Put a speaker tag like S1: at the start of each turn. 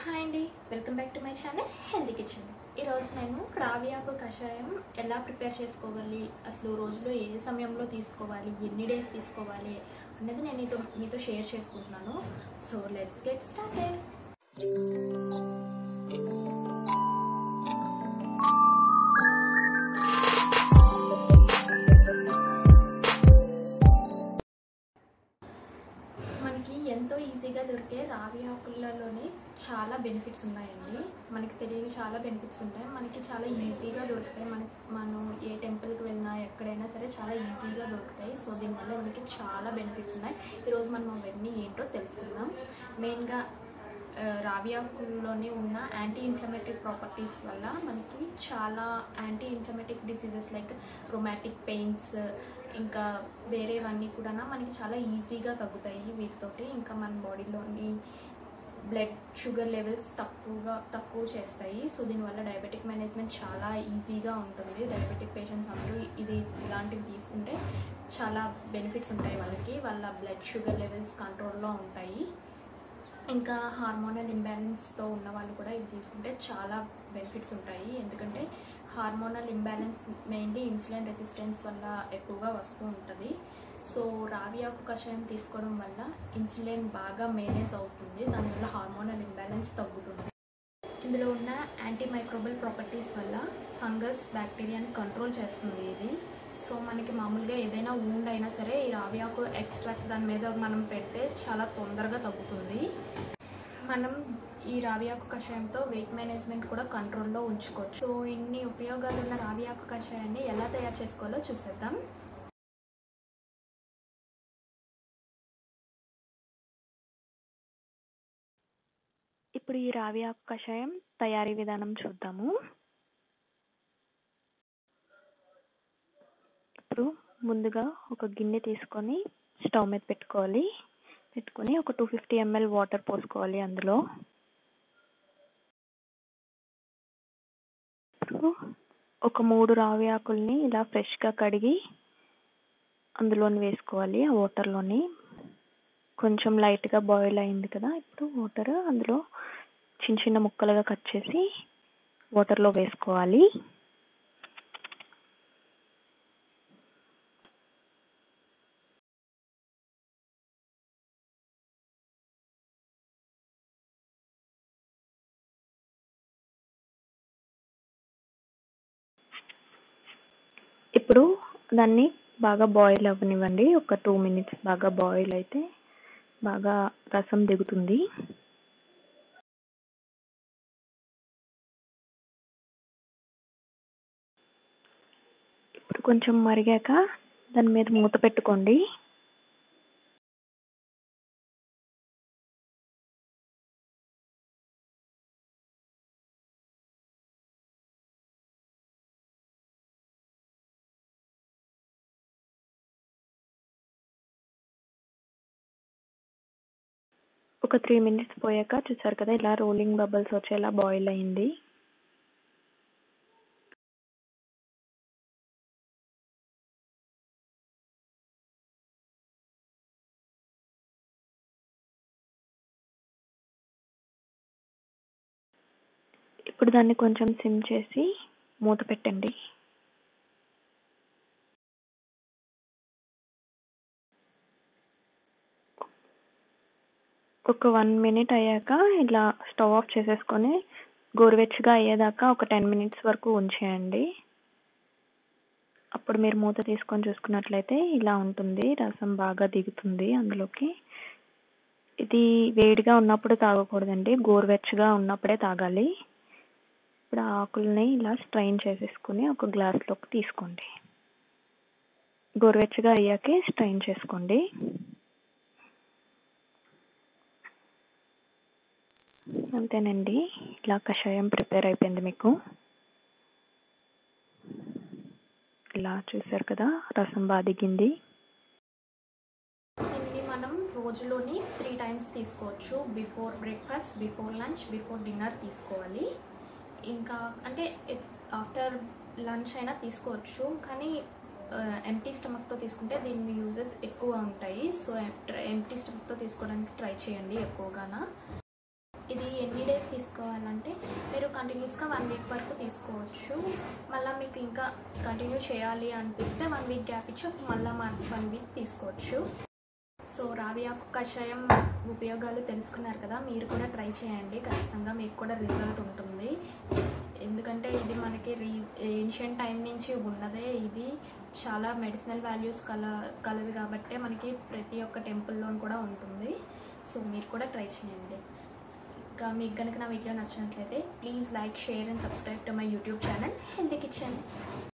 S1: hi అండి welcome back to my channel healthy kitchen ఈరోజు నేను రావియాకు కషాయం ఎలా ప్రిపేర్ చేసుకోవాలి అసలు రోజులో ఏ సమయంలో తీసుకోవాలి ఎన్ని డేస్ తీసుకోవాలి అనేది నేను మీతో మీతో షేర్ చేసుకుంటున్నాను సో లెట్స్ గెట్ స్టార్టెడ్ మనకి ఎంతో ఈజీగా దొరికే రావి ఆకులలోనే చాలా బెనిఫిట్స్ ఉన్నాయండి మనకి తెలియని చాలా బెనిఫిట్స్ ఉంటాయి మనకి చాలా ఈజీగా దొరుకుతాయి మన మనం ఏ టెంపుల్కి వెళ్ళినా ఎక్కడైనా సరే చాలా ఈజీగా దొరుకుతాయి సో దీనివల్ల మనకి చాలా బెనిఫిట్స్ ఉన్నాయి ఈరోజు మనం అవన్నీ ఏంటో తెలుసుకుందాం మెయిన్గా ఆ, రావి ఆకుల్లోనే ఉన్న యాంటీ ఇన్ఫ్లమేటరీ ప్రాపర్టీస్ వల్ల మనకి చాలా anti inflammatory diseases like rheumatic pains ఇంకా వేరేవన్నీ కూడా మనకి చాలా ఈజీగా తగ్గుతాయి వీటితోటి ఇంకా మన బాడీలోని బ్లడ్ షుగర్ లెవెల్స్ తక్కువగా తక్కువ చేస్తాయి సో దీనివల్ల డయాబెటిక్ మేనేజ్మెంట్ చాలా ఈజీగా ఉంటుంది డయాబెటిక్ పేషెంట్స్ అందరూ ఇది ఇలాంటివి తీసుకుంటే చాలా బెనిఫిట్స్ ఉంటాయి వాళ్ళకి వాళ్ళ బ్లడ్ షుగర్ లెవెల్స్ కంట్రోల్లో ఉంటాయి ఇంకా హార్మోనల్ ఇంబ్యాలెన్స్తో ఉన్న వాళ్ళు కూడా ఇవి తీసుకుంటే చాలా బెనిఫిట్స్ ఉంటాయి ఎందుకంటే hormonal imbalance mainly insulin resistance వల్ల ఎక్కువగా వస్తూ ఉంటుంది సో రావి ఆకు కషాయం తీసుకోవడం వల్ల ఇన్సులిన్ బాగా మేనేజ్ అవుతుంది దానివల్ల హార్మోనల్ ఇంబ్యాలెన్స్ తగ్గుతుంది ఇందులో ఉన్న యాంటీ మైక్రోబల్ ప్రాపర్టీస్ వల్ల ఫంగస్ బ్యాక్టీరియాని కంట్రోల్ చేస్తుంది ఇది సో మనకి మామూలుగా ఏదైనా ఊండ్ అయినా సరే ఈ రావి ఆకు ఎక్స్ట్రాక్ట్ దాని మీద మనం పెడితే చాలా తొందరగా తగ్గుతుంది మనం ఈ రావి ఆకు కషాయంతో వెయిట్ మేనేజ్మెంట్ కూడా కంట్రోల్లో ఉంచుకోవచ్చు సో ఇన్ని ఉపయోగాలు ఉన్న రావి ఆకు కషాయాన్ని ఎలా తయారు చేసుకోవాలో చూసేద్దాం
S2: ఇప్పుడు ఈ రావి ఆకు కషాయం తయారీ విధానం చూద్దాము ఇప్పుడు ముందుగా ఒక గిన్నె తీసుకొని స్టవ్ మీద పెట్టుకోవాలి పెట్టుకొని ఒక టూ ఫిఫ్టీ ఎంఎల్ వాటర్ పోసుకోవాలి అందులో ఇప్పుడు ఒక మూడు రావి ఆకుల్ని ఇలా ఫ్రెష్గా కడిగి అందులోని వేసుకోవాలి ఆ వాటర్లోని కొంచెం లైట్గా బాయిల్ అయింది కదా ఇప్పుడు వాటర్ అందులో చిన్న చిన్న ముక్కలుగా కట్ చేసి వాటర్లో వేసుకోవాలి ఇప్పుడు దాన్ని బాగా బాయిల్ అవ్వనివ్వండి ఒక టూ మినిట్స్ బాగా బాయిల్ అయితే బాగా రసం దిగుతుంది ఇప్పుడు కొంచెం మరిగాక దాని మీద మూత పెట్టుకోండి ఒక త్రీ మినిట్స్ పోయాక చూసారు కదా ఇలా రోలింగ్ బబుల్స్ వచ్చేలా బాయిల్ అయింది ఇప్పుడు దాన్ని కొంచెం సిమ్ చేసి మూత పెట్టండి ఒక వన్ మినిట్ అయ్యాక ఇలా స్టవ్ ఆఫ్ చేసేసుకొని గోరువెచ్చగా అయ్యేదాకా ఒక టెన్ మినిట్స్ వరకు ఉంచేయండి అప్పుడు మీరు మూత తీసుకొని చూసుకున్నట్లయితే ఇలా ఉంటుంది రసం బాగా దిగుతుంది అందులోకి ఇది వేడిగా ఉన్నప్పుడు తాగకూడదండి గోరువెచ్చగా ఉన్నప్పుడే తాగాలి ఇప్పుడు ఆ ఆకుల్ని ఇలా స్ట్రైన్ చేసేసుకుని ఒక గ్లాస్లోకి తీసుకోండి గోరువెచ్చగా అయ్యాకే స్ట్రైన్ చేసుకోండి అంతేనండి ఇలా కషాయం ప్రిపేర్ అయిపోయింది మీకు ఇలా చూసారు కదా రసం బాగా దిగింది
S1: దీన్ని మనం రోజులోని త్రీ టైమ్స్ తీసుకోవచ్చు before breakfast before lunch before dinner తీసుకోవాలి ఇంకా అంటే ఆఫ్టర్ లంచ్ అయినా తీసుకోవచ్చు కానీ ఎంటీ స్టమక్తో తీసుకుంటే దీని యూజెస్ ఎక్కువ ఉంటాయి సో ఎంటీ స్టమక్తో తీసుకోవడానికి ట్రై చేయండి ఎక్కువగాన ఇది ఎన్ని డేస్ తీసుకో తీసుకోవాలంటే మీరు కంటిన్యూస్గా వన్ వీక్ వరకు తీసుకోవచ్చు మళ్ళీ మీకు ఇంకా కంటిన్యూ చేయాలి అనిపిస్తే వన్ వీక్ గ్యాప్ ఇచ్చి మళ్ళీ వన్ వీక్ తీసుకోవచ్చు సో రావి ఆకు కషాయం ఉపయోగాలు తెలుసుకున్నారు కదా మీరు కూడా ట్రై చేయండి ఖచ్చితంగా మీకు కూడా రిజల్ట్ ఉంటుంది ఎందుకంటే ఇది మనకి రీ ఏన్షియంట్ టైం నుంచి ఉన్నదే ఇది చాలా మెడిసినల్ వాల్యూస్ కల కలదు కాబట్టి మనకి ప్రతి ఒక్క టెంపుల్లో కూడా ఉంటుంది సో మీరు కూడా ట్రై చేయండి ఇంకా మీకు కనుక నా వీడియో నచ్చినట్లయితే please like share and subscribe to my YouTube channel healthy kitchen